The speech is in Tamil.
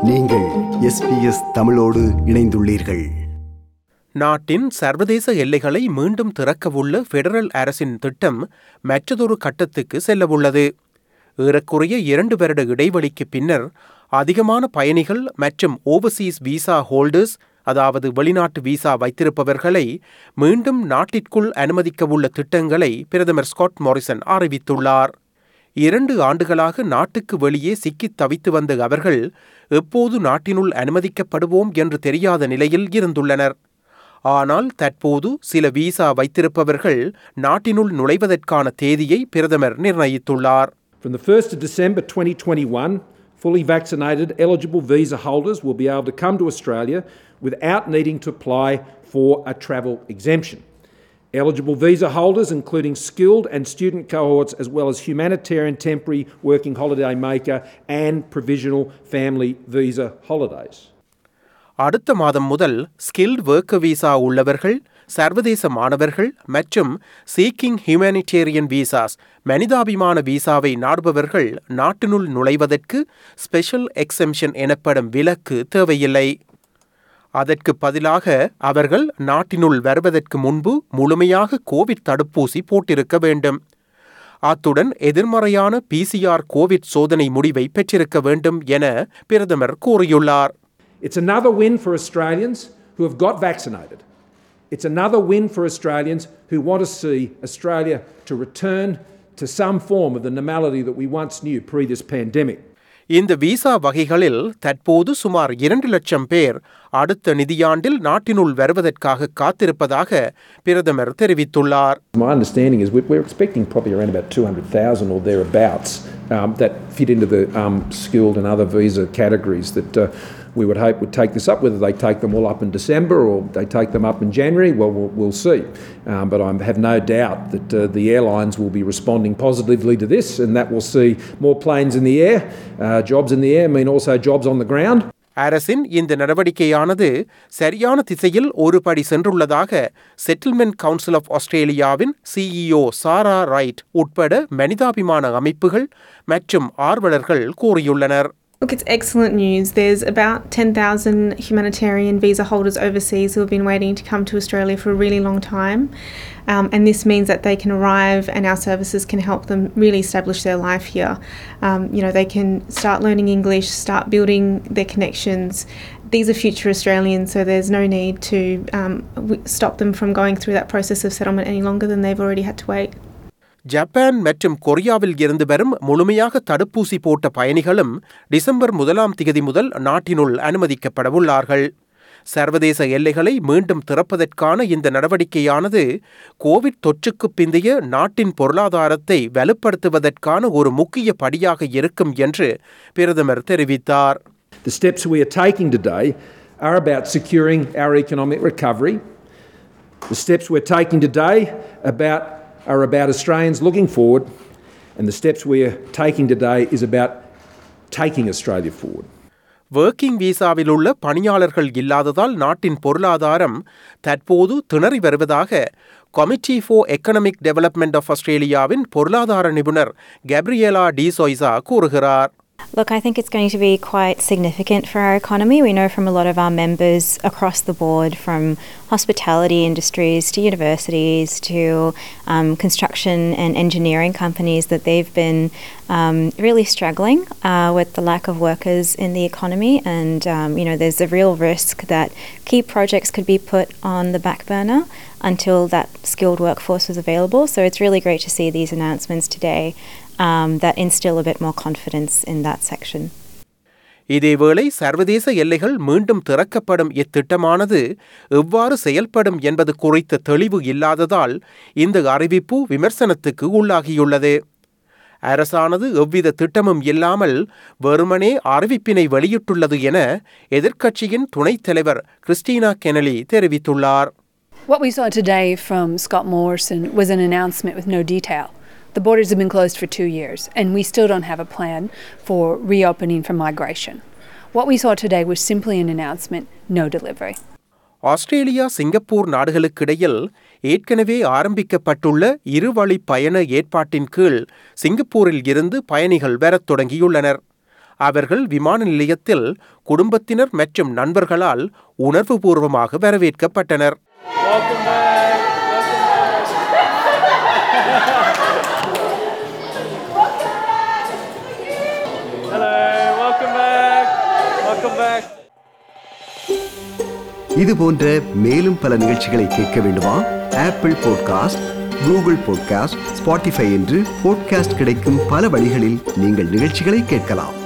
நீங்கள் எஸ்பிஎஸ் தமிழோடு இணைந்துள்ளீர்கள் நாட்டின் சர்வதேச எல்லைகளை மீண்டும் திறக்கவுள்ள ஃபெடரல் அரசின் திட்டம் மற்றதொரு கட்டத்துக்கு செல்லவுள்ளது ஏறக்குறைய இரண்டு வருட இடைவெளிக்கு பின்னர் அதிகமான பயணிகள் மற்றும் ஓவர்சீஸ் விசா ஹோல்டர்ஸ் அதாவது வெளிநாட்டு விசா வைத்திருப்பவர்களை மீண்டும் நாட்டிற்குள் அனுமதிக்கவுள்ள திட்டங்களை பிரதமர் ஸ்காட் மாரிசன் அறிவித்துள்ளார் இரண்டு ஆண்டுகளாக நாட்டுக்கு வெளியே சிக்கித் தவித்து வந்த அவர்கள் எப்போது நாட்டினுள் அனுமதிக்கப்படுவோம் என்று தெரியாத நிலையில் இருந்துள்ளனர் ஆனால் தற்போது சில விசா வைத்திருப்பவர்கள் நாட்டினுள் நுழைவதற்கான தேதியை பிரதமர் நிர்ணயித்துள்ளார் From the 1st of December 2021, fully vaccinated eligible visa holders will be able to come to Australia without needing to apply for a travel exemption. Eligible visa holders, including skilled and student cohorts, as well as humanitarian temporary working holiday maker and provisional family visa holidays. அடுத்த மாதம் முதல் ஸ்கில்ட் ஒர்க்க விசா உள்ளவர்கள் சர்வதேச மாணவர்கள் மற்றும் சீக்கிங் ஹியூமானிடேரியன் விசாஸ் மனிதாபிமான விசாவை நாடுபவர்கள் நாட்டினுள் நுழைவதற்கு ஸ்பெஷல் எக்ஸெம்ஷன் எனப்படும் விலக்கு தேவையில்லை அதற்கு பதிலாக அவர்கள் நாட்டினுள் வருவதற்கு முன்பு முழுமையாக கோவிட் தடுப்பூசி போட்டிருக்க வேண்டும் அத்துடன் எதிர்மறையான பிசிஆர் கோவிட் சோதனை முடிவை பெற்றிருக்க வேண்டும் என பிரதமர் கூறியுள்ளார் It's another win for Australians who have got vaccinated. It's another win for Australians who want to see Australia to return to some form of the normality that we once knew pre this pandemic. இந்த விசா வகைகளில் தற்போது சுமார் இரண்டு லட்சம் பேர் அடுத்த நிதியாண்டில் நாட்டினுள் வருவதற்காக காத்திருப்பதாக பிரதமர் தெரிவித்துள்ளார் My understanding is we- we're expecting probably around about 200,000 or thereabouts um, that fit into the um, skilled and other visa categories that uh, we would hope would take this up. Whether they take them all up in December or they take them up in January, well, we'll, we'll see. Um, but I have no doubt that uh, the airlines will be responding positively to this and that will see more planes in the air. Uh, jobs in the air mean also jobs on the ground. அரசின் இந்த நடவடிக்கையானது சரியான திசையில் ஒரு படி சென்றுள்ளதாக செட்டில்மெண்ட் கவுன்சில் ஆஃப் ஆஸ்திரேலியாவின் சிஇஓ சாரா ரைட் உட்பட மனிதாபிமான அமைப்புகள் மற்றும் ஆர்வலர்கள் கூறியுள்ளனர் Look, it's excellent news. There's about 10,000 humanitarian visa holders overseas who have been waiting to come to Australia for a really long time. Um, and this means that they can arrive and our services can help them really establish their life here. Um, you know, they can start learning English, start building their connections. These are future Australians, so there's no need to um, w- stop them from going through that process of settlement any longer than they've already had to wait. Japan மற்றும் கொரியாவில் இருந்து வரும் முழுமையாக தடுப்பூசி போட்ட பயணிகளும் டிசம்பர் முதலாம் திகதி முதல் நாட்டினுள் அனுமதிக்கப்படவுள்ளார்கள் சர்வதேச எல்லைகளை மீண்டும் திறப்பதற்கான இந்த நடவடிக்கையானது கோவிட் தொற்றுக்கு பிந்தைய நாட்டின் பொருளாதாரத்தை வலுப்படுத்துவதற்கான ஒரு முக்கிய படியாக இருக்கும் என்று பிரதமர் தெரிவித்தார் The steps we are taking today are about securing our economic recovery. The steps we're taking today about, are about Australians looking forward, and the steps we are taking today is about taking Australia forward. Working விசாவில் உள்ள பணியாளர்கள் இல்லாததால் நாட்டின் பொருளாதாரம் தற்போது திணறி வருவதாக committee for economic development of ஆஸ்திரேலியாவின் பொருளாதார நிபுணர் கேப்ரியலா டி சொய்சா கூறுகிறார் Look, I think it's going to be quite significant for our economy. We know from a lot of our members across the board, from hospitality industries to universities to um, construction and engineering companies, that they've been um, really struggling uh, with the lack of workers in the economy. And, um, you know, there's a real risk that key projects could be put on the back burner until that skilled workforce was available. So it's really great to see these announcements today um, that instill a bit more confidence in that section. இதேவேளை சர்வதேச எல்லைகள் மீண்டும் திறக்கப்படும் இத்திட்டமானது எவ்வாறு செயல்படும் என்பது குறித்த தெளிவு இல்லாததால் இந்த அறிவிப்பு விமர்சனத்துக்கு உள்ளாகியுள்ளது அரசானது எவ்வித திட்டமும் இல்லாமல் வெறுமனே அறிவிப்பினை வெளியிட்டுள்ளது என எதிர்க்கட்சியின் துணைத் தலைவர் கிறிஸ்டினா கெனலி தெரிவித்துள்ளார் What we saw today from Scott Morrison was an announcement with no detail. The borders have been closed for two years, and we still don't have a plan for reopening for migration. What we saw today was simply an announcement, no delivery. Australia Singapore நாடுகளுக்கிடையில் ஏற்கனவே ஆரம்பிக்கப்பட்டுள்ள இருவழி பயண ஏற்பாட்டின் கீழ் சிங்கப்பூரில் இருந்து பயணிகள் வரத் தொடங்கியுள்ளனர் அவர்கள் விமான நிலையத்தில் குடும்பத்தினர் மற்றும் நண்பர்களால் உணர்வுபூர்வமாக வரவேற்கப்பட்டனர் இது போன்ற மேலும் பல நிகழ்ச்சிகளை கேட்க வேண்டுமா Apple podcast Google podcast Spotify என்று பாட்காஸ்ட் கிடைக்கும் பல வழிகளில் நீங்கள் நிகழ்ச்சிகளை கேட்கலாம்